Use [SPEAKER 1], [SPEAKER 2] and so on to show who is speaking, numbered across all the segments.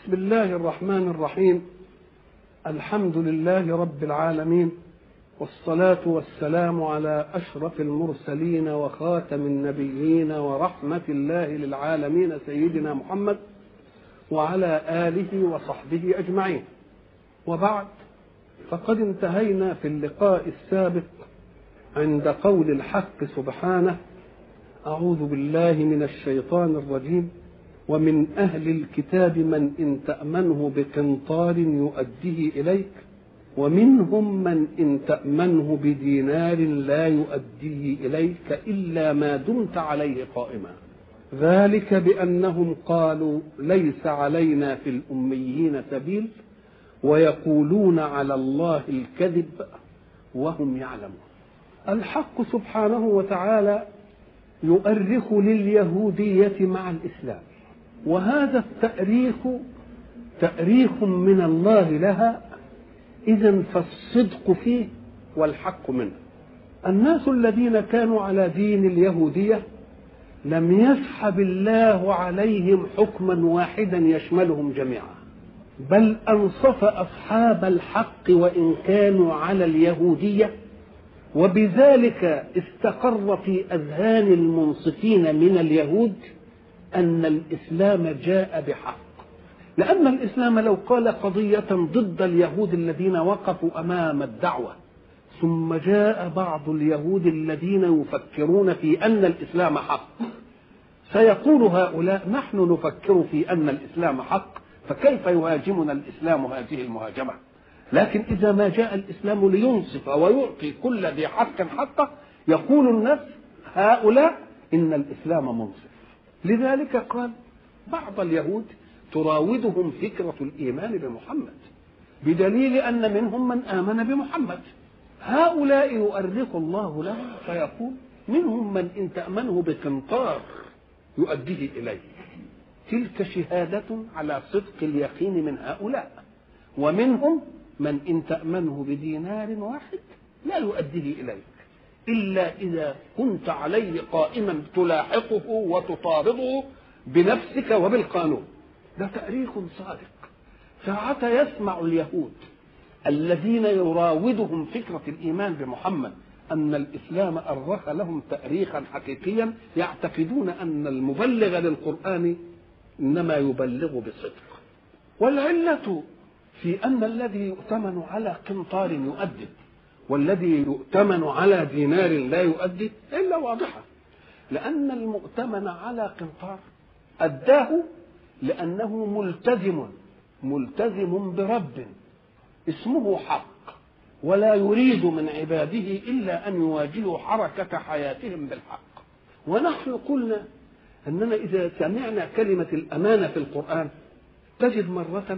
[SPEAKER 1] بسم الله الرحمن الرحيم الحمد لله رب العالمين والصلاة والسلام على أشرف المرسلين وخاتم النبيين ورحمة الله للعالمين سيدنا محمد وعلى آله وصحبه أجمعين وبعد فقد انتهينا في اللقاء السابق عند قول الحق سبحانه أعوذ بالله من الشيطان الرجيم ومن أهل الكتاب من إن تأمنه بقنطار يؤديه إليك ومنهم من إن تأمنه بدينار لا يؤديه إليك إلا ما دمت عليه قائما ذلك بأنهم قالوا ليس علينا في الأميين سبيل ويقولون على الله الكذب وهم يعلمون الحق سبحانه وتعالى يؤرخ لليهودية مع الإسلام وهذا التأريخ تأريخ من الله لها إذا فالصدق فيه والحق منه الناس الذين كانوا على دين اليهودية لم يسحب الله عليهم حكما واحدا يشملهم جميعا بل أنصف أصحاب الحق وإن كانوا على اليهودية وبذلك استقر في أذهان المنصفين من اليهود أن الإسلام جاء بحق لأن الإسلام لو قال قضية ضد اليهود الذين وقفوا أمام الدعوة ثم جاء بعض اليهود الذين يفكرون في أن الإسلام حق سيقول هؤلاء نحن نفكر في أن الإسلام حق فكيف يهاجمنا الإسلام هذه المهاجمة لكن إذا ما جاء الإسلام لينصف ويعطي كل ذي حق حقه يقول الناس هؤلاء إن الإسلام منصف لذلك قال بعض اليهود تراودهم فكرة الإيمان بمحمد بدليل أن منهم من آمن بمحمد هؤلاء يؤرخ الله لهم فيقول منهم من إن تأمنه بقنطار يؤديه إليه تلك شهادة على صدق اليقين من هؤلاء ومنهم من إن تأمنه بدينار واحد لا يؤديه إليك إلا إذا كنت عليه قائما تلاحقه وتطارده بنفسك وبالقانون ده تأريخ صادق ساعة يسمع اليهود الذين يراودهم فكرة الإيمان بمحمد أن الإسلام أرخ لهم تأريخا حقيقيا يعتقدون أن المبلغ للقرآن إنما يبلغ بصدق والعلة في أن الذي يؤتمن على قنطار يؤدب والذي يؤتمن على دينار لا يؤدي إلا واضحة لأن المؤتمن على قنطار أداه لأنه ملتزم ملتزم برب اسمه حق ولا يريد من عباده إلا أن يواجهوا حركة حياتهم بالحق ونحن قلنا أننا إذا سمعنا كلمة الأمانة في القرآن تجد مرة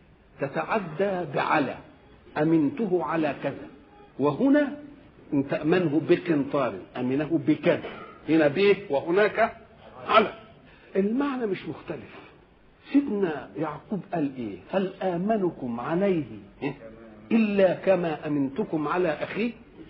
[SPEAKER 1] تتعدى بعلى أمنته على كذا وهنا إن تأمنه بقنطار أمنه بكذا هنا به وهناك على المعنى مش مختلف سيدنا يعقوب قال ايه هل آمنكم عليه إلا كما أمنتكم على أخيه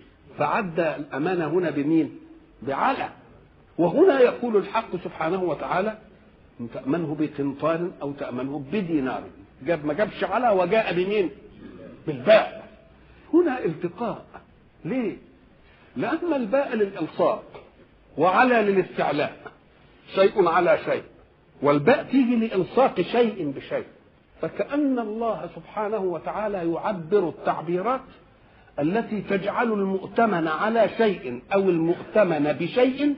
[SPEAKER 1] فعدى الأمانة هنا بمين بعلى وهنا يقول الحق سبحانه وتعالى إن تأمنه بقنطار أو تأمنه بدينار جاب ما جابش على وجاء بمين بالباء هنا التقاء ليه لأن الباء للإلصاق وعلى للاستعلاء شيء على شيء والباء تيجي لإلصاق شيء بشيء فكأن الله سبحانه وتعالى يعبر التعبيرات التي تجعل المؤتمن على شيء أو المؤتمن بشيء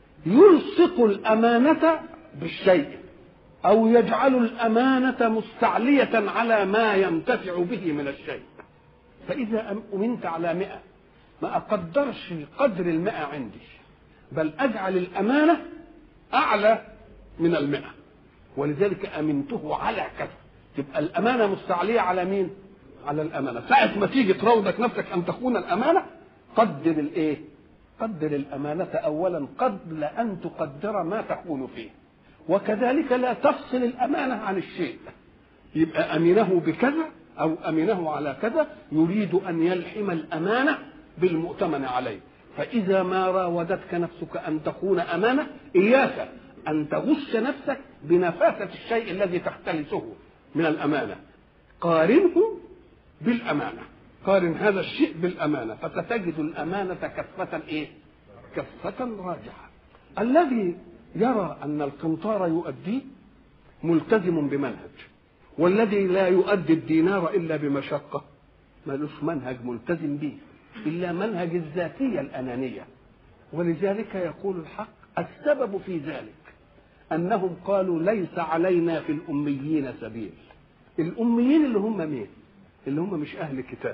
[SPEAKER 1] يلصق الأمانة بالشيء أو يجعل الأمانة مستعلية على ما ينتفع به من الشيء فإذا أمنت على مئة ما أقدرش قدر المئة عندي بل أجعل الأمانة أعلى من المئة ولذلك أمنته على كذا تبقى الأمانة مستعلية على مين؟ على الأمانة ساعة ما تيجي تراودك نفسك أن تخون الأمانة قدر الإيه؟ قدر الأمانة أولا قبل أن تقدر ما تخون فيه وكذلك لا تفصل الأمانة عن الشيء يبقى أمنه بكذا أو أمنه على كذا يريد أن يلحم الأمانة بالمؤتمن عليه فإذا ما راودتك نفسك أن تخون أمانة إياك أن تغش نفسك بنفاسة الشيء الذي تختلسه من الامانه قارنه بالامانه قارن هذا الشيء بالامانه فستجد الامانه كفه ايه كفه راجحه الذي يرى ان القنطار يؤديه ملتزم بمنهج والذي لا يؤدي الدينار الا بمشقه ملوش منهج ملتزم به الا منهج الذاتيه الانانيه ولذلك يقول الحق السبب في ذلك انهم قالوا ليس علينا في الاميين سبيل الاميين اللي هم مين اللي هم مش اهل كتاب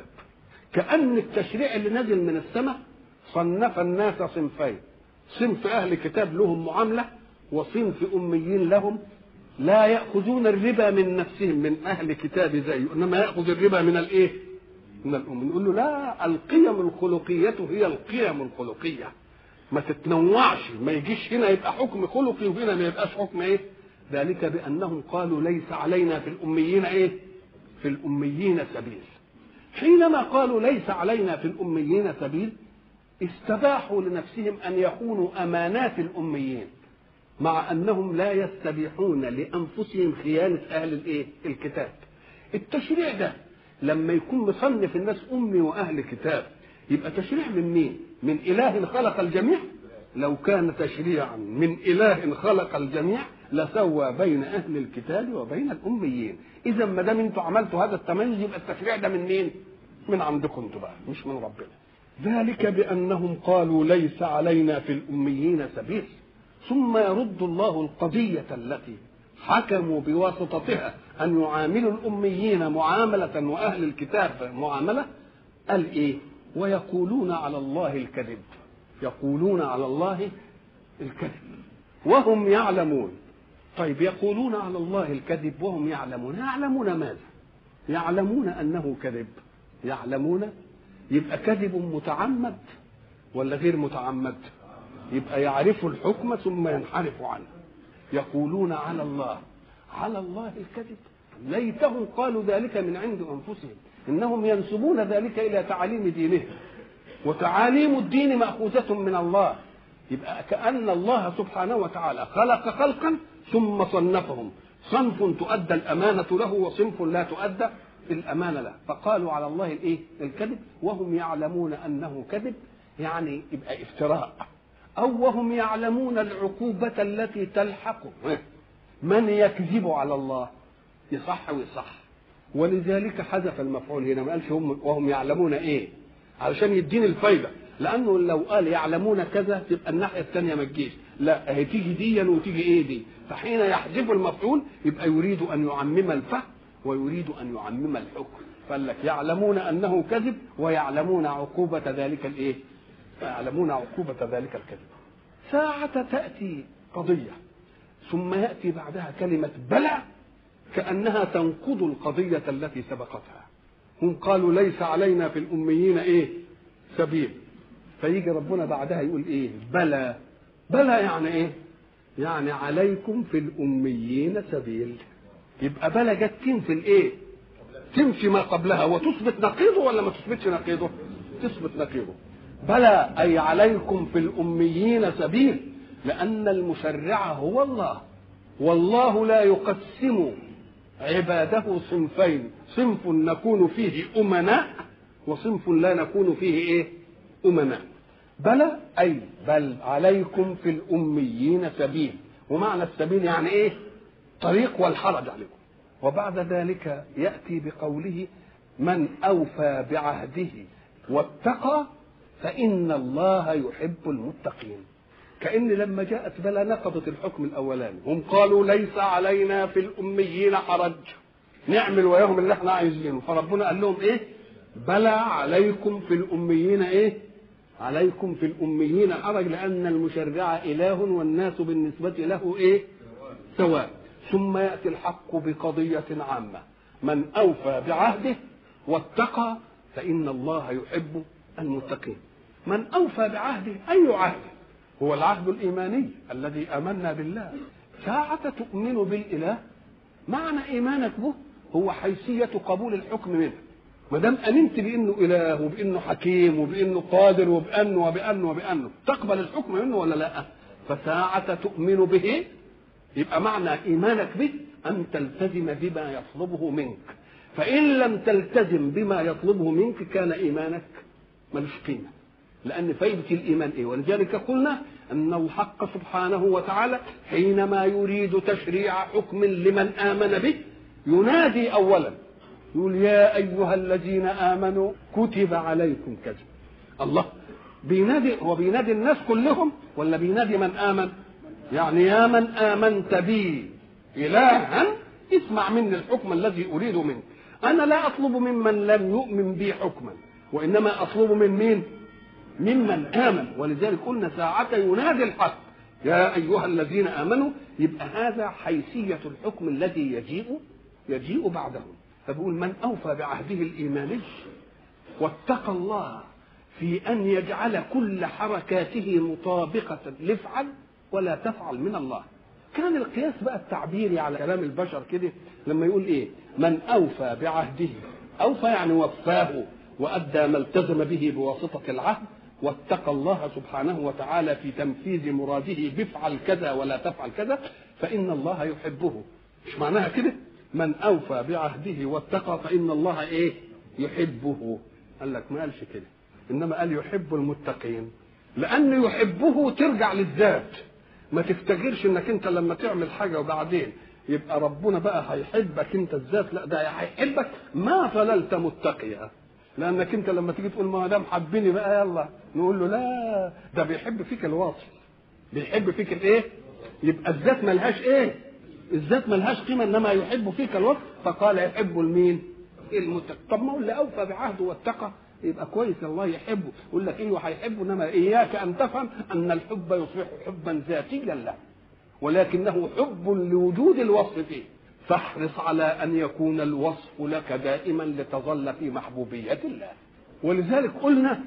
[SPEAKER 1] كان التشريع اللي نزل من السماء صنف الناس صنفين صنف اهل كتاب لهم معامله وصنف اميين لهم لا ياخذون الربا من نفسهم من اهل كتاب زيه انما ياخذ الربا من الايه من الام نقول له لا القيم الخلقيه هي القيم الخلقيه ما تتنوعش ما يجيش هنا يبقى حكم خلقي وهنا ما يبقاش حكم ايه ذلك بانهم قالوا ليس علينا في الاميين ايه في الاميين سبيل حينما قالوا ليس علينا في الاميين سبيل استباحوا لنفسهم ان يخونوا امانات الاميين مع انهم لا يستبيحون لانفسهم خيانه اهل الايه الكتاب التشريع ده لما يكون مصنف الناس امي واهل كتاب يبقى تشريع من مين من اله خلق الجميع لو كان تشريعا من اله خلق الجميع لسوى بين اهل الكتاب وبين الاميين اذا ما دام انتوا عملتوا هذا التميز يبقى التشريع ده من مين من عندكم انتوا بقى مش من ربنا ذلك بانهم قالوا ليس علينا في الاميين سبيل ثم يرد الله القضيه التي حكموا بواسطتها ان يعاملوا الاميين معامله واهل الكتاب معامله قال ايه ويقولون على الله الكذب يقولون على الله الكذب وهم يعلمون طيب يقولون على الله الكذب وهم يعلمون يعلمون ماذا يعلمون انه كذب يعلمون يبقى كذب متعمد ولا غير متعمد يبقى يعرف الحكم ثم ينحرف عنه يقولون على الله على الله الكذب ليتهم قالوا ذلك من عند انفسهم انهم ينسبون ذلك الى تعاليم دينهم وتعاليم الدين ماخوذه من الله يبقى كان الله سبحانه وتعالى خلق خلقا ثم صنفهم صنف تؤدى الامانه له وصنف لا تؤدى الامانه له فقالوا على الله الايه الكذب وهم يعلمون انه كذب يعني يبقى افتراء او وهم يعلمون العقوبه التي تلحق من يكذب على الله يصح ويصح ولذلك حذف المفعول هنا ما قالش هم وهم يعلمون ايه علشان يديني الفايده لانه لو قال يعلمون كذا تبقى الناحيه الثانيه ما تجيش لا هي تيجي ديا وتيجي ايه دي فحين يحذف المفعول يبقى يريد ان يعمم الفهم ويريد ان يعمم الحكم قال لك يعلمون انه كذب ويعلمون عقوبه ذلك الايه يعلمون عقوبه ذلك الكذب ساعه تاتي قضيه ثم ياتي بعدها كلمه بلى كانها تنقض القضيه التي سبقتها هم قالوا ليس علينا في الاميين ايه سبيل فيجي ربنا بعدها يقول ايه بلى بلى يعني ايه يعني عليكم في الاميين سبيل يبقى بلى جت تنفي الايه تمشي ما قبلها وتثبت نقيضه ولا ما تثبتش نقيضه تثبت نقيضه بلى اي عليكم في الاميين سبيل لان المشرع هو الله والله لا يقسم عباده صنفين صنف نكون فيه امناء وصنف لا نكون فيه ايه امناء بلى اي بل عليكم في الاميين سبيل ومعنى السبيل يعني ايه طريق والحرج عليكم وبعد ذلك ياتي بقوله من اوفى بعهده واتقى فان الله يحب المتقين كأن لما جاءت بلا نقضت الحكم الأولاني هم قالوا ليس علينا في الأميين حرج نعمل وياهم اللي احنا عايزينه فربنا قال لهم ايه بلى عليكم في الأميين ايه عليكم في الأميين حرج لأن المشرع إله والناس بالنسبة له ايه سواء ثم يأتي الحق بقضية عامة من أوفى بعهده واتقى فإن الله يحب المتقين من أوفى بعهده أي عهد هو العهد الإيماني الذي آمنا بالله ساعة تؤمن بالإله معنى إيمانك به هو حيثية قبول الحكم منه ما دام امنت بانه اله وبانه حكيم وبانه قادر وبانه وبانه وبانه تقبل الحكم منه ولا لا فساعة تؤمن به يبقى معنى ايمانك به أن تلتزم بما يطلبه منك فإن لم تلتزم بما يطلبه منك كان إيمانك ملوش قيمة لأن فايدة الإيمان إيه ولذلك قلنا أن الحق سبحانه وتعالى حينما يريد تشريع حكم لمن آمن به ينادي أولا يقول يا أيها الذين آمنوا كتب عليكم كذا الله بينادي هو بينادي الناس كلهم ولا بينادي من آمن يعني يا من آمنت بي إلها اسمع مني الحكم الذي أريد منك أنا لا أطلب ممن لم يؤمن بي حكما وإنما أطلب من مين ممن آمن ولذلك قلنا ساعة ينادي الحق يا أيها الذين آمنوا يبقى هذا حيثية الحكم الذي يجيء يجيء بعده فبيقول من أوفى بعهده الإيماني واتقى الله في أن يجعل كل حركاته مطابقة لافعل ولا تفعل من الله كان القياس بقى التعبيري على كلام البشر كده لما يقول ايه من اوفى بعهده اوفى يعني وفاه وادى ما التزم به بواسطه العهد واتقى الله سبحانه وتعالى في تنفيذ مراده بفعل كذا ولا تفعل كذا فان الله يحبه مش معناها كده من اوفى بعهده واتقى فان الله ايه يحبه قال لك ما قالش كده انما قال يحب المتقين لان يحبه ترجع للذات ما تفتكرش انك انت لما تعمل حاجه وبعدين يبقى ربنا بقى هيحبك انت الذات لا ده هيحبك ما ظللت متقيا لانك انت لما تيجي تقول ما دام حبني بقى يلا نقول له لا ده بيحب فيك الوصف بيحب فيك الايه يبقى الذات ملهاش ايه الذات ملهاش قيمه انما يحب فيك الوصف فقال يحب المين المتقى طب ما هو اللي اوفى بعهده واتقى يبقى كويس الله يحبه يقول لك ايوه هيحبه انما اياك ان تفهم ان الحب يصبح حبا ذاتيا له ولكنه حب لوجود الوصف فيه فاحرص على ان يكون الوصف لك دائما لتظل في محبوبيه الله ولذلك قلنا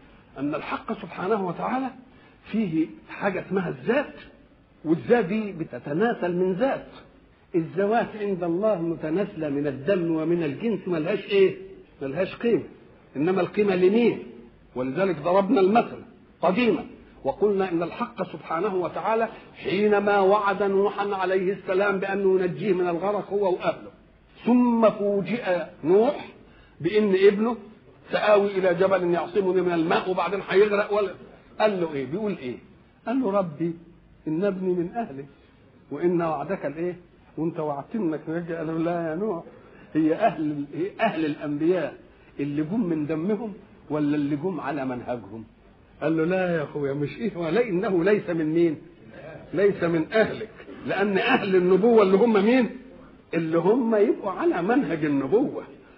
[SPEAKER 1] ان الحق سبحانه وتعالى فيه حاجه اسمها الذات والذات دي بتتناسل من ذات الذوات عند الله متناسله من الدم ومن الجنس ملهاش ايه ملهاش قيمه انما القيمه لمين ولذلك ضربنا المثل قديما وقلنا ان الحق سبحانه وتعالى حينما وعد نوحا عليه السلام بانه ينجيه من الغرق هو واهله ثم فوجئ نوح بان ابنه سآوي الى جبل يعصمني من الماء وبعدين هيغرق ولا قال له ايه بيقول ايه قال له ربي ان ابني من اهلي وان وعدك الايه وانت وعدتني انك تنجي قال له لا يا نوح هي اهل هي اهل الانبياء اللي جم من دمهم ولا اللي جم على منهجهم قال له لا يا اخويا مش ايه ولا انه ليس من مين ليس من اهلك لان اهل النبوه اللي هم مين اللي هم يبقوا على منهج النبوه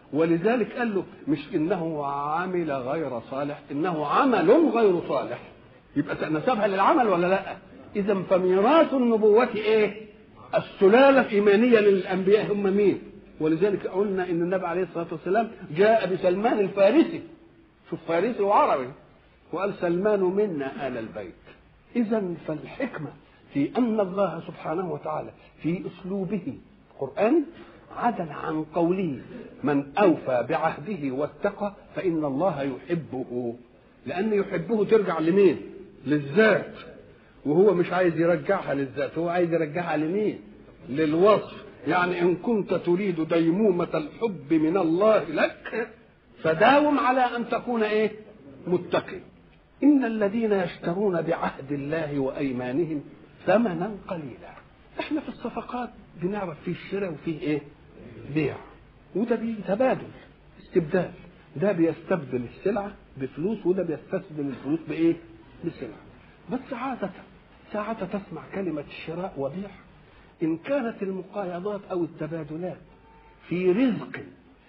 [SPEAKER 1] ولذلك قال له مش انه عمل غير صالح انه عمل غير صالح يبقى نسبها للعمل ولا لا اذا فميراث النبوه ايه السلاله الايمانيه للانبياء هم مين ولذلك قلنا ان النبي عليه الصلاه والسلام جاء بسلمان الفارسي شوف فارسي وعربي وقال سلمان منا ال البيت اذا فالحكمه في ان الله سبحانه وتعالى في اسلوبه القران عدل عن قوله من اوفى بعهده واتقى فان الله يحبه لان يحبه ترجع لمين للذات وهو مش عايز يرجعها للذات هو عايز يرجعها لمين للوصف يعني ان كنت تريد ديمومه الحب من الله لك فداوم على ان تكون ايه متقي ان الذين يشترون بعهد الله وايمانهم ثمنا قليلا احنا في الصفقات بنعرف فيه الشراء وفيه ايه بيع وده تبادل استبدال ده بيستبدل السلعه بفلوس وده بيستبدل الفلوس بايه بسلعه بس عاده ساعة تسمع كلمة شراء وبيع إن كانت المقايضات أو التبادلات في رزق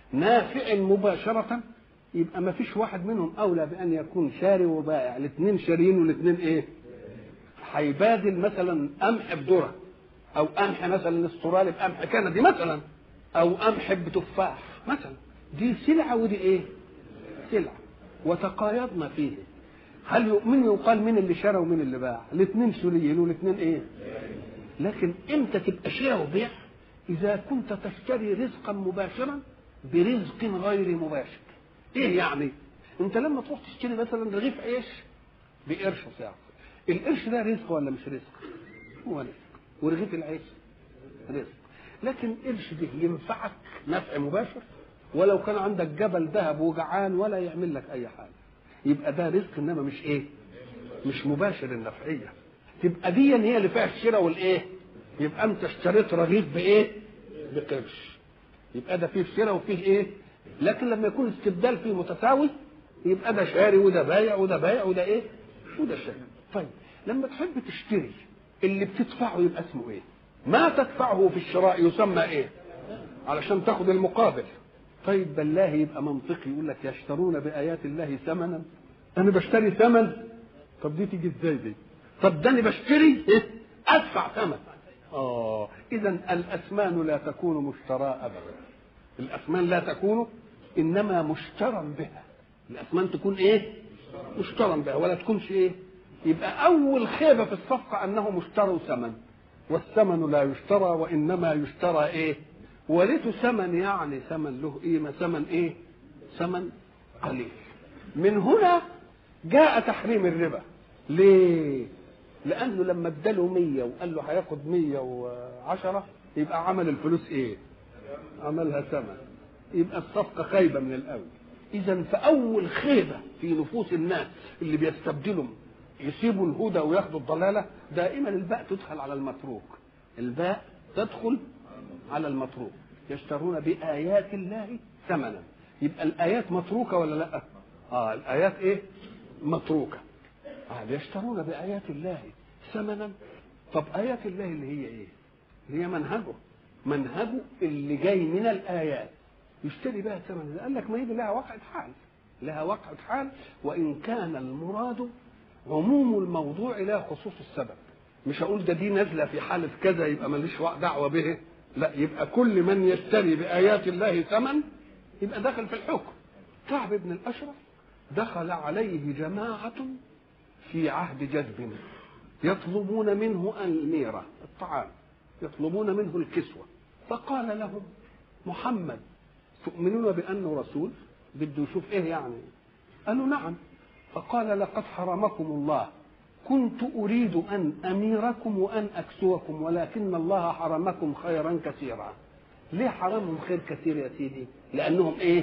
[SPEAKER 1] نافع مباشرة يبقى ما فيش واحد منهم أولى بأن يكون شاري وبائع الاثنين شاريين والاثنين إيه؟ هيبادل مثلا قمح بذرة أو قمح مثلا استرالي بقمح كندي مثلا أو قمح بتفاح مثلا دي سلعة ودي إيه؟ سلعة وتقايضنا فيه هل يؤمن يقال مين اللي شرى ومين اللي باع؟ الاثنين سوريين والاثنين ايه؟ لكن امتى تبقى شراء وبيع اذا كنت تشتري رزقا مباشرا برزق غير مباشر ايه يعني انت لما تروح تشتري مثلا رغيف عيش بقرش ساعة القرش ده رزق ولا مش رزق هو رزق ورغيف العيش رزق لكن قرش ده ينفعك نفع مباشر ولو كان عندك جبل ذهب وجعان ولا يعمل لك اي حاجه يبقى ده رزق انما مش ايه مش مباشر النفعيه تبقى دي هي اللي فيها الشراء والايه يبقى انت اشتريت رغيف بايه بقرش يبقى ده فيه شراء وفيه ايه لكن لما يكون استبدال فيه متساوي يبقى ده شاري وده بايع وده بايع وده ايه وده شاري طيب لما تحب تشتري اللي بتدفعه يبقى اسمه ايه ما تدفعه في الشراء يسمى ايه علشان تاخد المقابل طيب بالله يبقى منطقي يقول لك يشترون بآيات الله ثمنا أنا بشتري ثمن طب دي تيجي ازاي دي طب ده أنا بشتري إيه؟ أدفع ثمن آه إذا الأثمان لا تكون مشتراة أبدا الأثمان لا تكون إنما مشترى بها الأثمان تكون إيه مشترى بها ولا تكونش إيه يبقى أول خيبة في الصفقة أنهم اشتروا ثمن والثمن لا يشترى وإنما يشترى إيه وليت ثمن يعني ثمن له قيمة ثمن إيه ثمن قليل من هنا جاء تحريم الربا ليه لأنه لما اداله مية وقال له هياخد مية وعشرة يبقى عمل الفلوس إيه عملها ثمن يبقى الصفقة خايبة من الأول إذا فأول خيبة في نفوس الناس اللي بيستبدلوا يسيبوا الهدى وياخدوا الضلالة دائما الباء تدخل على المتروك الباء تدخل على المتروك يشترون بآيات الله ثمنا يبقى الآيات متروكة ولا لا؟ آه الآيات إيه؟ متروكة آه يشترون بآيات الله ثمنا طب آيات الله اللي هي إيه؟ اللي هي منهجه منهجه اللي جاي من الآيات يشتري بها ثمنا قال لك ما هي دي لها وقعة حال لها وقعة حال وإن كان المراد عموم الموضوع لا خصوص السبب مش هقول ده دي نازله في حاله كذا يبقى ماليش دعوه به لا يبقى كل من يشتري بايات الله ثمن يبقى داخل في الحكم كعب بن الاشرف دخل عليه جماعه في عهد جذب يطلبون منه الميره الطعام يطلبون منه الكسوه فقال لهم محمد تؤمنون بانه رسول بده يشوف ايه يعني قالوا نعم فقال لقد حرمكم الله كنت أريد أن أميركم وأن أكسوكم ولكن الله حرمكم خيرا كثيرا ليه حرمهم خير كثير يا سيدي لأنهم إيه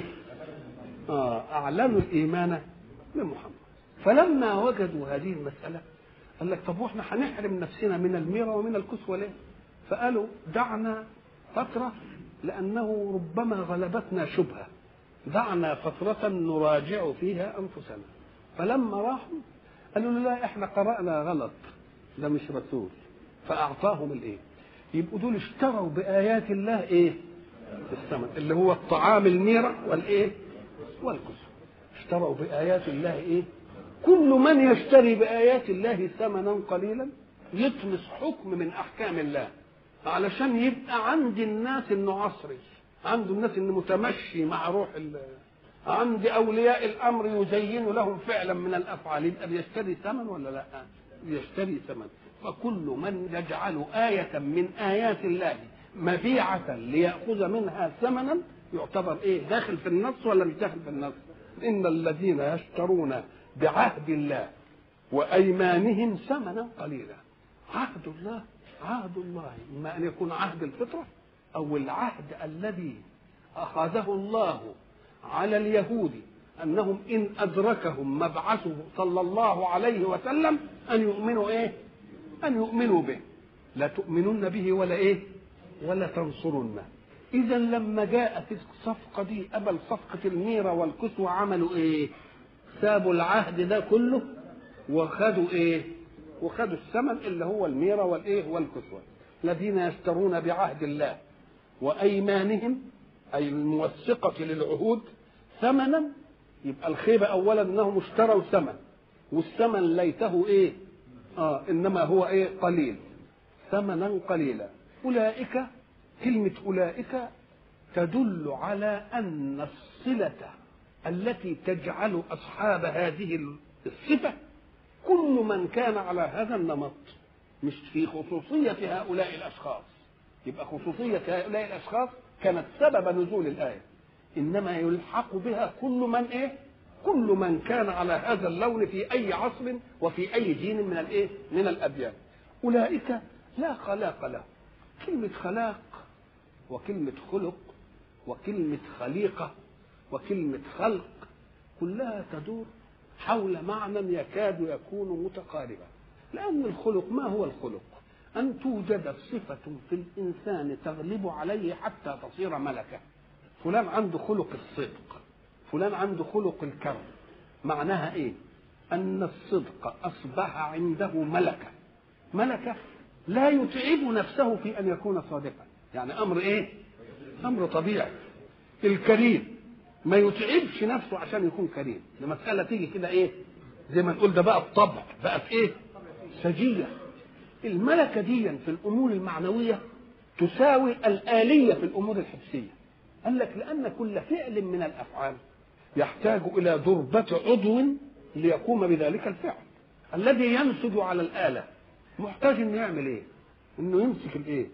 [SPEAKER 1] آه أعلنوا الإيمان بمحمد فلما وجدوا هذه المسألة قال لك طب واحنا هنحرم نفسنا من الميرة ومن الكسوة ليه فقالوا دعنا فترة لأنه ربما غلبتنا شبهة دعنا فترة نراجع فيها أنفسنا فلما راحوا قالوا له لا احنا قرأنا غلط ده مش رسول فأعطاهم الإيه يبقوا دول اشتروا بآيات الله إيه الثمن اللي هو الطعام الميرة والإيه والكسوة اشتروا بآيات الله إيه كل من يشتري بآيات الله ثمنا قليلا يطمس حكم من أحكام الله علشان يبقى عند الناس انه عصري عنده الناس انه متمشي مع روح الله عند اولياء الامر يزين لهم فعلا من الافعال يبقى بيشتري ثمن ولا لا؟ يشتري ثمن فكل من يجعل آية من آيات الله مبيعة ليأخذ منها ثمنا يعتبر ايه؟ داخل في النص ولا مش داخل في النص؟ إن الذين يشترون بعهد الله وأيمانهم ثمنا قليلا عهد الله عهد الله إما أن يكون عهد الفطرة أو العهد الذي أخذه الله على اليهود انهم ان ادركهم مبعثه صلى الله عليه وسلم ان يؤمنوا ايه؟ ان يؤمنوا به لا تؤمنون به ولا ايه؟ ولا تنصرونه اذا لما جاءت الصفقه دي قبل صفقه الميره والكسوه عملوا ايه؟ سابوا العهد ده كله وخدوا ايه؟ وخدوا الثمن اللي هو الميره والايه؟ والكسوه الذين يشترون بعهد الله وايمانهم اي الموثقه للعهود ثمنا يبقى الخيبة أولا أنهم اشتروا ثمن والثمن ليته إيه؟ آه إنما هو إيه؟ قليل ثمنا قليلا أولئك كلمة أولئك تدل على أن الصلة التي تجعل أصحاب هذه الصفة كل من كان على هذا النمط مش في خصوصية هؤلاء الأشخاص يبقى خصوصية هؤلاء الأشخاص كانت سبب نزول الآية انما يلحق بها كل من ايه كل من كان على هذا اللون في اي عصر وفي اي دين من الايه من الاديان اولئك لا خلاق له كلمه خلاق وكلمة خلق وكلمة خليقة وكلمة خلق كلها تدور حول معنى يكاد يكون متقاربا لأن الخلق ما هو الخلق أن توجد صفة في الإنسان تغلب عليه حتى تصير ملكة فلان عنده خلق الصدق فلان عنده خلق الكرم معناها إيه أن الصدق أصبح عنده ملكة ملكة لا يتعب نفسه في أن يكون صادقا يعني أمر إيه أمر طبيعي الكريم ما يتعبش نفسه عشان يكون كريم المسألة تيجي كده إيه زي ما نقول ده بقى الطبع بقى في إيه سجية الملكة دي في الأمور المعنوية تساوي الآلية في الأمور الحسية قال لك لأن كل فعل من الأفعال يحتاج إلى ضربة عضو ليقوم بذلك الفعل الذي ينسج على الآلة محتاج إنه يعمل إيه؟ إنه يمسك الإيه؟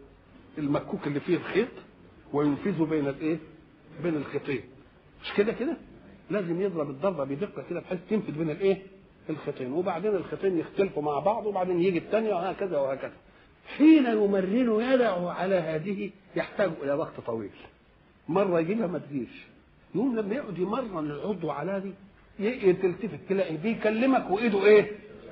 [SPEAKER 1] المكوك اللي فيه الخيط وينفذه بين الإيه؟ بين الخيطين مش كده كده؟ لازم يضرب الضربة بدقة كده بحيث تنفذ بين الإيه؟ الخيطين وبعدين الخيطين يختلفوا مع بعض وبعدين يجي الثانية وهكذا وهكذا حين يمرن يده على هذه يحتاج إلى وقت طويل مرة يجيبها ما تجيش يوم لما يقعد يمرن العضو على دي تلتفت تلاقي بيكلمك وايده ايه؟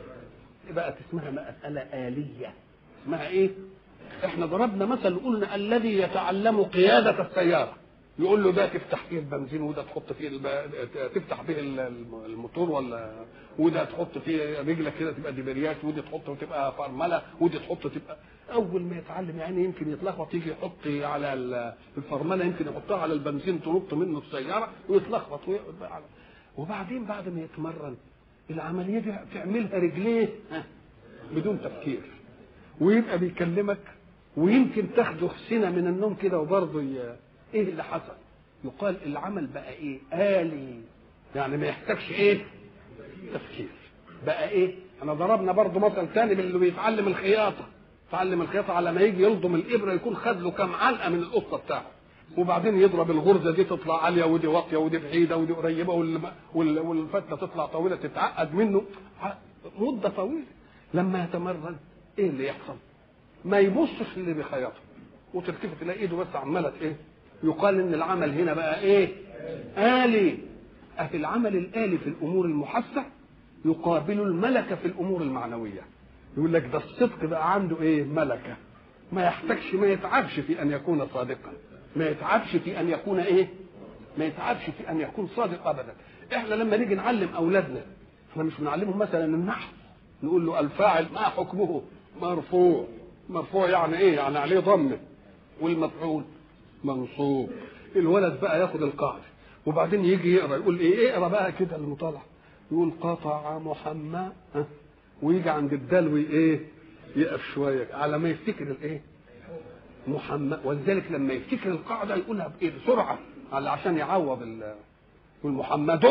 [SPEAKER 1] بقت اسمها مسألة آلية اسمها ايه؟ احنا ضربنا مثل قلنا الذي يتعلم قيادة السيارة يقول له ده تفتح فيه البنزين وده تحط فيه الب... تفتح فيه الموتور ولا وده تحط فيه رجلك كده تبقى دبريات ودي تحط تبقى فرمله ودي تحط تبقى اول ما يتعلم يعني يمكن يتلخبط يجي يحط على الفرمله يمكن يحطها على البنزين تنط منه السياره ويتلخبط ويقعد وبعدين بعد ما يتمرن العمليه دي تعملها رجليه بدون تفكير ويبقى بيكلمك ويمكن تاخده سنه من النوم كده وبرضه ي... ايه اللي حصل يقال العمل بقى ايه آلي يعني ما يحتاجش ايه تفكير بقى ايه احنا ضربنا برضه مثل تاني باللي بيتعلم الخياطه يتعلم الخياطه على ما يجي يلضم الابره يكون خد له كام علقه من القصه بتاعه وبعدين يضرب الغرزه دي تطلع عاليه ودي واطيه ودي بعيده ودي قريبه والفتله تطلع طويله تتعقد منه مده طويله لما يتمرن ايه اللي يحصل؟ ما يبصش اللي بيخيطه وتلتفت تلاقي ايده بس عماله ايه؟ يقال ان العمل هنا بقى ايه آلي أهل العمل الآلي في الأمور المحسة يقابل الملكة في الأمور المعنوية يقول لك ده الصدق بقى عنده ايه ملكة ما يحتاجش ما يتعبش في أن يكون صادقا ما يتعبش في أن يكون ايه ما يتعبش في أن يكون صادق أبدا احنا لما نيجي نعلم أولادنا احنا مش بنعلمهم مثلا النحو نقول له الفاعل ما حكمه مرفوع مرفوع يعني ايه يعني عليه ضمه والمفعول منصوب الولد بقى ياخد القاعده وبعدين يجي يقرا يقول ايه اقرا بقى كده المطالعه يقول قطع محمد ها ويجي عند الدلوي ايه يقف شويه على ما يفتكر الايه محمد ولذلك لما يفتكر القاعده يقولها بايه بسرعه على عشان يعوض ال يقول محمد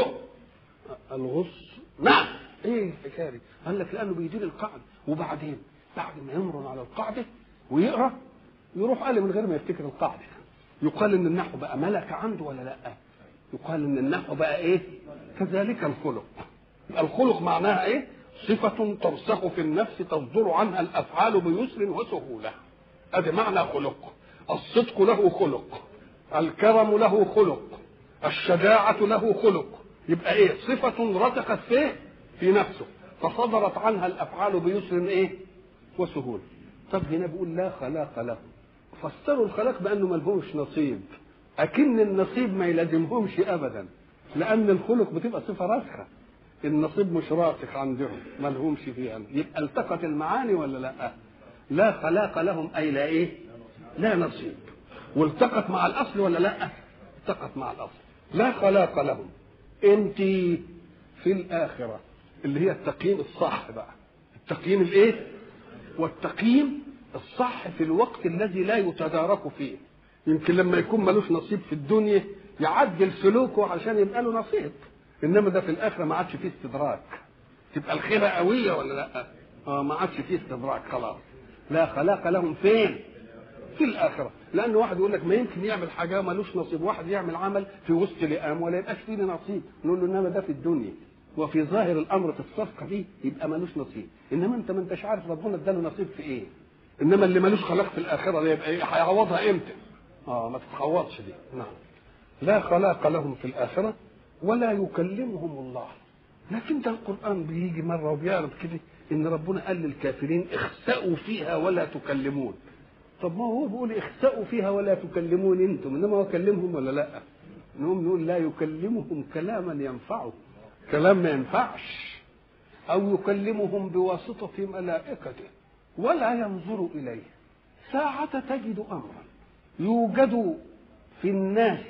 [SPEAKER 1] الغص نعم ايه الحكايه دي؟ قال لك لانه بيدير القاعده وبعدين بعد ما يمرن على القاعده ويقرا يروح قال من غير ما يفتكر القاعده يقال ان النحو بقى ملكه عنده ولا لا يقال ان النحو بقى ايه كذلك الخلق الخلق معناها ايه صفة ترسخ في النفس تصدر عنها الأفعال بيسر وسهولة هذا معنى خلق الصدق له خلق الكرم له خلق الشجاعة له خلق يبقى ايه صفة رسخت فيه في نفسه فصدرت عنها الأفعال بيسر ايه وسهولة طب هنا بيقول لا خلاق له فسروا الخلاق بانه ما لهمش نصيب اكن النصيب ما يلازمهمش ابدا لان الخلق بتبقى صفه راسخه النصيب مش راسخ عندهم ما لهمش فيها يبقى التقت المعاني ولا لا لا خلاق لهم اي لا ايه لا نصيب والتقت مع الاصل ولا لا التقت مع الاصل لا خلاق لهم انت في الاخره اللي هي التقييم الصح بقى التقييم الايه والتقييم الصح في الوقت الذي لا يتدارك فيه يمكن لما يكون ملوش نصيب في الدنيا يعدل سلوكه عشان يبقى له نصيب انما ده في الاخره ما عادش فيه استدراك تبقى الخيره قويه ولا لا اه ما عادش فيه استدراك خلاص لا خلاق لهم فين في الاخره لان واحد يقول لك ما يمكن يعمل حاجه ملوش نصيب واحد يعمل عمل في وسط لئام ولا يبقاش فيه نصيب نقول له انما ده في الدنيا وفي ظاهر الامر في الصفقه دي يبقى ملوش نصيب انما انت ما انتش عارف ربنا اداله نصيب في ايه انما اللي ملوش خلاق في الاخره ده يبقى ايه هيعوضها امتى اه ما تتخوضش دي نعم لا خلاق لهم في الآخرة ولا يكلمهم الله لكن ده القرآن بيجي مرة وبيعرض كده إن ربنا قال للكافرين اخسأوا فيها ولا تكلمون طب ما هو بيقول اخسأوا فيها ولا تكلمون انتم انما هو كلمهم ولا لا؟ نقوم نقول لا يكلمهم كلاما ينفعه كلام ما ينفعش او يكلمهم بواسطه ملائكته ولا ينظر اليه ساعة تجد امرا يوجد في الناس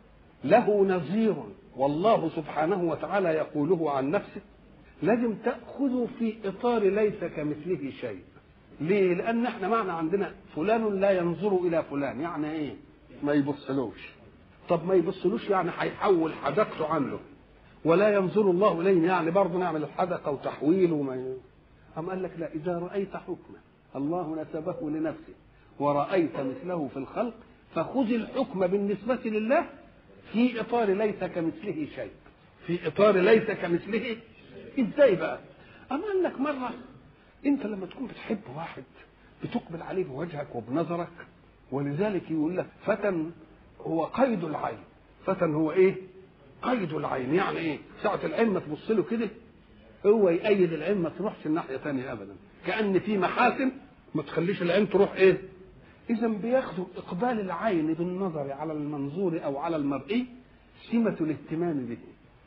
[SPEAKER 1] له نظير والله سبحانه وتعالى يقوله عن نفسه لازم تأخذه في إطار ليس كمثله شيء ليه؟ لأن احنا معنى عندنا فلان لا ينظر إلى فلان يعني إيه؟ ما يبصلوش طب ما يبصلوش يعني هيحول حدقته عنه ولا ينظر الله إليه يعني برضه نعمل الحدقة وتحويل وما ي... أم قال لك لا إذا رأيت حكما الله نسبه لنفسه ورأيت مثله في الخلق فخذ الحكم بالنسبة لله في إطار ليس كمثله شيء في إطار ليس كمثله إزاي بقى أم قال لك مرة أنت لما تكون بتحب واحد بتقبل عليه بوجهك وبنظرك ولذلك يقول لك فتى هو قيد العين فتى هو ايه قيد العين يعني ايه ساعة العين ما تبص له كده هو يأيد العين ما تروحش الناحية ثانية أبدا كأن في محاسن ما تخليش العين تروح ايه إذا بياخدوا إقبال العين بالنظر على المنظور أو على المرئي سمة الاهتمام به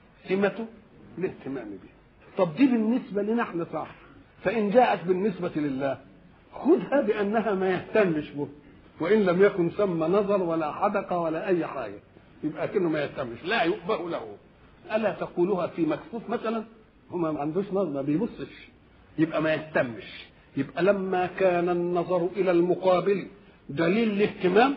[SPEAKER 1] سمة الاهتمام به طب دي بالنسبة لنا احنا صح فإن جاءت بالنسبة لله خذها بأنها ما يهتمش به وإن لم يكن ثم نظر ولا حدقة ولا أي حاجة يبقى كأنه ما يهتمش لا يؤبه له ألا تقولها في مكفوف مثلا هما ما عندوش نظر ما بيبصش يبقى ما يهتمش يبقى لما كان النظر إلى المقابل دليل الاهتمام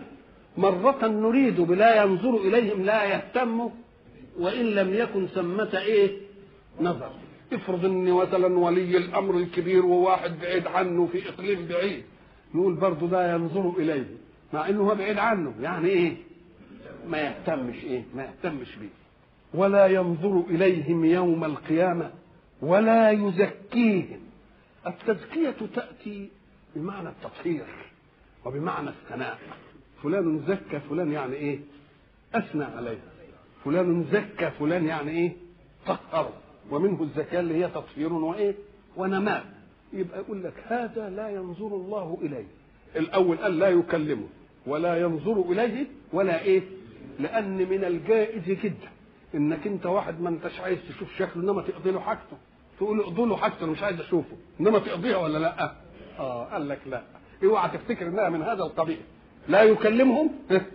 [SPEAKER 1] مرة نريد بلا ينظر إليهم لا يهتم وإن لم يكن ثمة إيه نظر افرض ان مثلا ولي الامر الكبير وواحد بعيد عنه في اقليم بعيد نقول برضه ده ينظر اليه مع انه هو بعيد عنه يعني ايه ما يهتمش ايه ما يهتمش بيه ولا ينظر اليهم يوم القيامه ولا يزكيهم التزكيه تاتي بمعنى التطهير وبمعنى الثناء فلان زكى فلان يعني ايه اثنى عليه فلان زكى فلان يعني ايه طهره ومنه الزكاة اللي هي تطهير وإيه ونماء يبقى يقول لك هذا لا ينظر الله إليه الأول قال لا يكلمه ولا ينظر إليه ولا إيه لأن من الجائز جدا إنك أنت واحد ما أنتش عايز تشوف شكله إنما تقضي له حاجته تقول له اقضي له حاجته أنا مش عايز أشوفه إنما تقضيها ولا لا؟ آه قال لك لا اوعى تفتكر إنها من هذا القبيل لا يكلمهم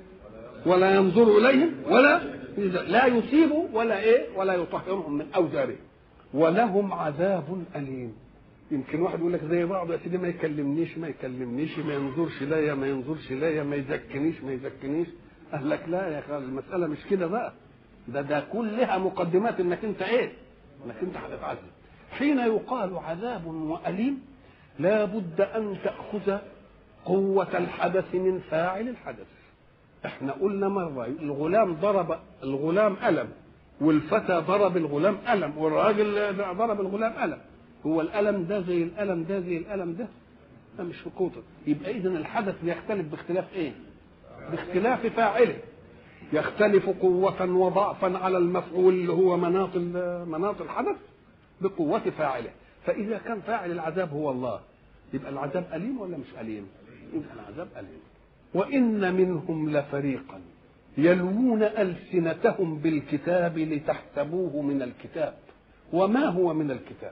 [SPEAKER 1] ولا ينظر إليهم ولا لا يصيب ولا ايه ولا يطهرهم من اوزارهم ولهم عذاب اليم يمكن واحد يقول لك زي بعض يا سيدي ما يكلمنيش ما يكلمنيش ما ينظرش ليا ما ينظرش ليا ما يزكنيش ما يزكنيش قال لك لا يا خالد المساله مش كده بقى ده ده كلها مقدمات انك انت ايه انك انت هتتعذب حين يقال عذاب واليم لا بد ان تاخذ قوه الحدث من فاعل الحدث احنا قلنا مرة الغلام ضرب الغلام ألم والفتى ضرب الغلام ألم والراجل ضرب الغلام ألم هو الألم ده زي الألم ده زي الألم ده ده مش في قوته يبقى إذا الحدث بيختلف باختلاف إيه؟ باختلاف فاعله يختلف قوة وضعفا على المفعول اللي هو مناط مناط الحدث بقوة فاعله فإذا كان فاعل العذاب هو الله يبقى العذاب أليم ولا مش أليم؟ يبقى العذاب أليم وإن منهم لفريقا يلوون ألسنتهم بالكتاب لتحسبوه من الكتاب وما هو من الكتاب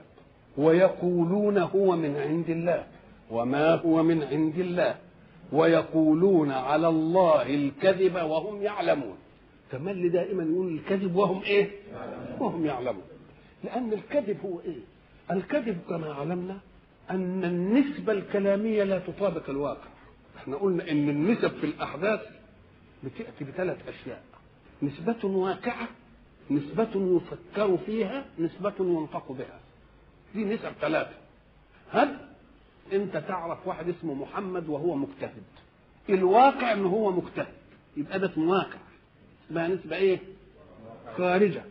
[SPEAKER 1] ويقولون هو من عند الله وما هو من عند الله ويقولون على الله الكذب وهم يعلمون تملي دائما يقول الكذب وهم ايه وهم يعلمون لأن الكذب هو ايه الكذب كما علمنا أن النسبة الكلامية لا تطابق الواقع احنا قلنا ان النسب في الاحداث بتاتي بثلاث اشياء نسبة واقعة نسبة يفكر فيها نسبة ينطق بها دي نسب ثلاثة هل انت تعرف واحد اسمه محمد وهو مجتهد الواقع ان هو مجتهد يبقى ده اسمه واقع اسمها نسبة ايه خارجة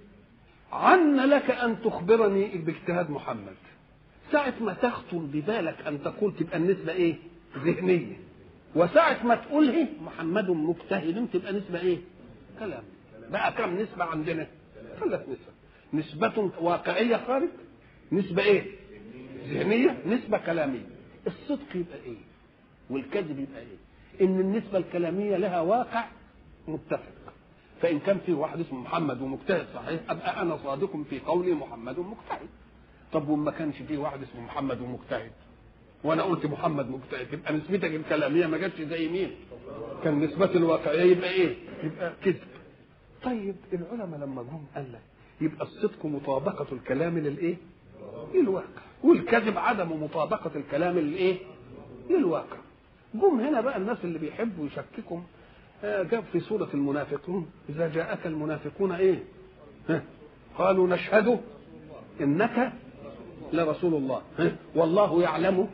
[SPEAKER 1] عن لك ان تخبرني باجتهاد محمد ساعة ما تخطر ببالك ان تقول تبقى النسبة ايه ذهنية وساعة ما تقوله محمد مجتهد تبقى نسبة ايه؟ كلام بقى كم نسبة عندنا؟ ثلاث نسب نسبة واقعية خارج نسبة ايه؟ ذهنية نسبة كلامية الصدق يبقى ايه؟ والكذب يبقى ايه؟ ان النسبة الكلامية لها واقع متفق فإن كان في واحد اسمه محمد ومجتهد صحيح أبقى أنا صادق في قولي محمد مجتهد طب وما كانش فيه واحد اسمه محمد ومجتهد وانا قلت محمد مجتهد يبقى نسبتك الكلاميه ما جاتش زي مين؟ كان نسبة الواقعيه يبقى ايه؟ يبقى كذب. طيب العلماء لما جم قال لك يبقى الصدق مطابقة الكلام للايه؟ للواقع والكذب عدم مطابقة الكلام للايه؟ للواقع. جم هنا بقى الناس اللي بيحبوا يشككم آه، جاب في سورة المنافقون إذا جاءك المنافقون إيه؟ ها؟ قالوا نشهد إنك لرسول الله ها؟ والله يعلم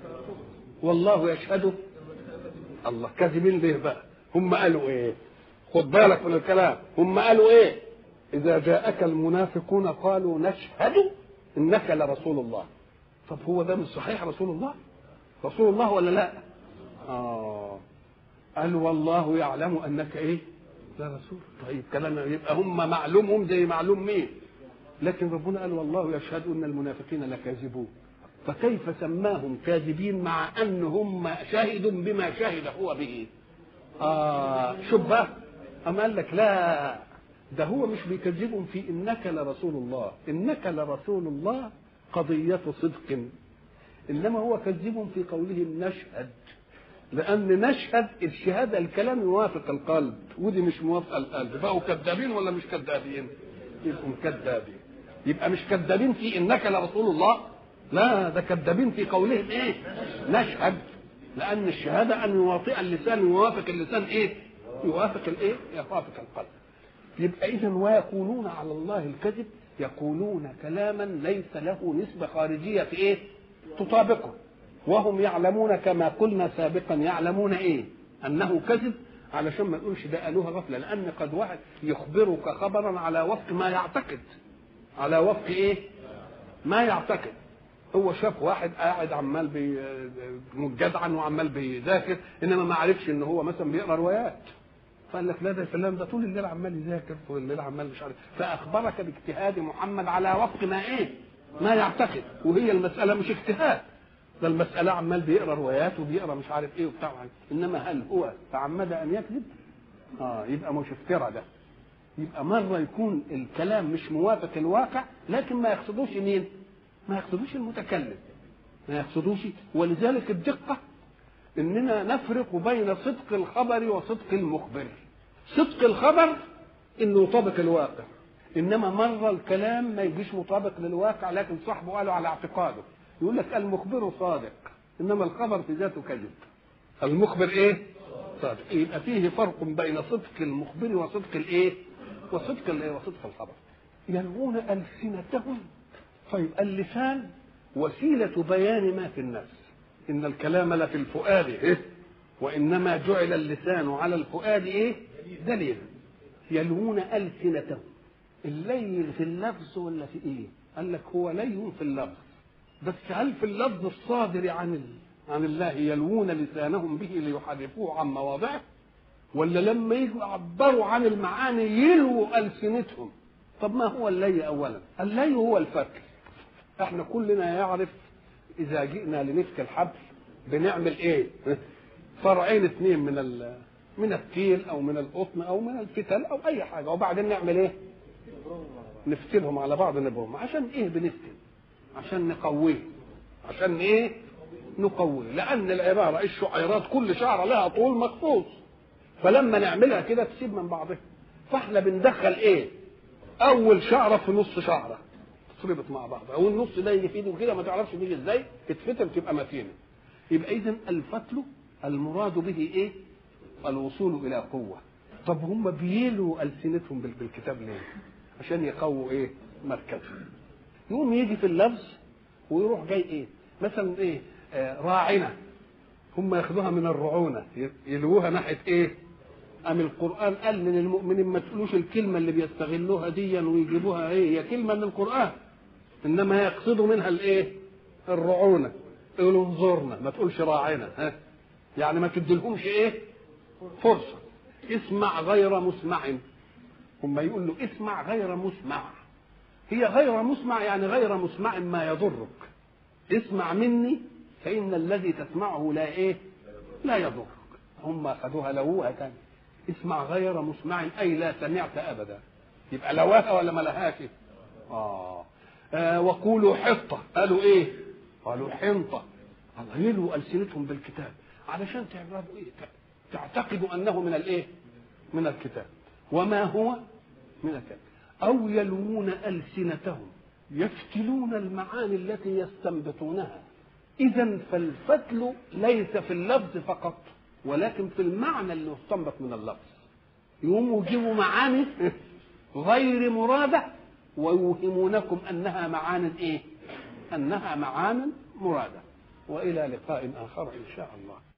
[SPEAKER 1] والله يشهد الله كاذبين ليه بقى هم قالوا ايه خد بالك من الكلام هم قالوا ايه اذا جاءك المنافقون قالوا نشهد انك لرسول الله طب هو ده مش صحيح رسول الله رسول الله ولا لا اه قال والله يعلم انك ايه لا رسول طيب كلام يبقى هم معلومهم زي معلوم مين لكن ربنا قال والله يشهد ان المنافقين لكاذبون فكيف سماهم كاذبين مع ان هم شاهد بما شهد هو به آه شوف بقى أم قال لك لا ده هو مش بيكذبهم في انك لرسول الله انك لرسول الله قضية صدق انما هو كذبهم في قولهم نشهد لان نشهد الشهاده الكلام يوافق القلب ودي مش موافقه القلب بقوا كذابين ولا مش كذابين يبقوا كذابين يبقى مش كذابين في انك لرسول الله لا ده كذابين في قولهم ايه نشهد لان الشهاده ان يواطئ اللسان يوافق اللسان ايه يوافق الايه يوافق القلب يبقى اذا ويقولون على الله الكذب يقولون كلاما ليس له نسبه خارجيه في ايه تطابقه وهم يعلمون كما قلنا سابقا يعلمون ايه انه كذب علشان ما نقولش ده قالوها غفله لان قد واحد يخبرك خبرا على وفق ما يعتقد على وفق ايه ما يعتقد هو شاف واحد قاعد عمال بي جدعا وعمال بيذاكر انما ما عرفش ان هو مثلا بيقرا روايات فقال لك لا ده فلان ده طول الليل عمال يذاكر طول الليل عمال مش عارف فاخبرك باجتهاد محمد على وفق ما ايه ما يعتقد وهي المساله مش اجتهاد ده المسألة عمال بيقرا روايات وبيقرا مش عارف ايه وبتاع انما هل هو تعمد ان يكذب؟ اه يبقى مش افترى ده يبقى مرة يكون الكلام مش موافق الواقع لكن ما يقصدوش مين؟ ما يقصدوش المتكلم ما يقصدوش ولذلك الدقة اننا نفرق بين صدق الخبر وصدق المخبر صدق الخبر انه يطابق الواقع انما مرة الكلام ما يجيش مطابق للواقع لكن صاحبه قاله على اعتقاده يقول لك المخبر صادق انما الخبر في ذاته كذب المخبر ايه صادق يبقى فيه فرق بين صدق المخبر وصدق الايه وصدق الايه وصدق الخبر يلغون السنتهم طيب اللسان وسيله بيان ما في النفس ان الكلام لفي الفؤاد إيه؟ وانما جعل اللسان على الفؤاد ايه دليلا يلوون السنتهم اللين في اللفظ ولا في ايه قال لك هو لين في اللفظ بس هل في اللفظ الصادر عن عن الله يلوون لسانهم به ليحرفوه عن مواضعه ولا لما يجوا يعبروا عن المعاني يلووا ألسنتهم طب ما هو اللي أولا اللي هو الفك احنا كلنا يعرف إذا جئنا لنفك الحبل بنعمل ايه فرعين اثنين من ال من التيل او من القطن او من الفتل او اي حاجه وبعدين نعمل ايه نفتلهم على بعض نبهم عشان ايه بنفتل عشان نقويه عشان ايه نقويه لان العباره الشعيرات كل شعره لها طول مخصوص فلما نعملها كده تسيب من بعضها فاحنا بندخل ايه اول شعره في نص شعره تتربط مع بعض او النص ده يجي في ايده كده ما تعرفش بيجي ازاي تتفتل تبقى متينه يبقى اذا الفتل المراد به ايه الوصول الى قوه طب هم بيلوا السنتهم بالكتاب ليه عشان يقووا ايه مركزهم يقوم يجي في اللفظ ويروح جاي ايه مثلا ايه آه راعنا هم ياخدوها من الرعونه يلووها ناحيه ايه أم القرآن قال للمؤمنين ما تقولوش الكلمة اللي بيستغلوها ديا ويجيبوها ايه هي كلمة من القرآن إنما يقصدوا منها الايه الرعونة يقولوا انظرنا ما تقولش راعنا ها يعني ما تديلهمش ايه فرصه اسمع غير مسمع هم يقول له اسمع غير مسمع هي غير مسمع يعني غير مسمع ما يضرك اسمع مني فإن الذي تسمعه لا إيه لا يضرك هم أخذوها لوها تاني اسمع غير مسمع أي لا سمعت أبدا يبقى لواها ولا ما لهاش آه. آه وقولوا حطة قالوا إيه قالوا حنطة الله يلوا ألسنتهم بالكتاب علشان تعرفوا إيه تعتقدوا أنه من الإيه من الكتاب وما هو من الكتاب أو يلوون ألسنتهم يفتلون المعاني التي يستنبطونها إذا فالفتل ليس في اللفظ فقط ولكن في المعنى اللي يستنبط من اللفظ يقوموا يجيبوا معاني غير مرادة ويوهمونكم أنها معان إيه؟ أنها معان مرادة وإلى لقاء آخر إن شاء الله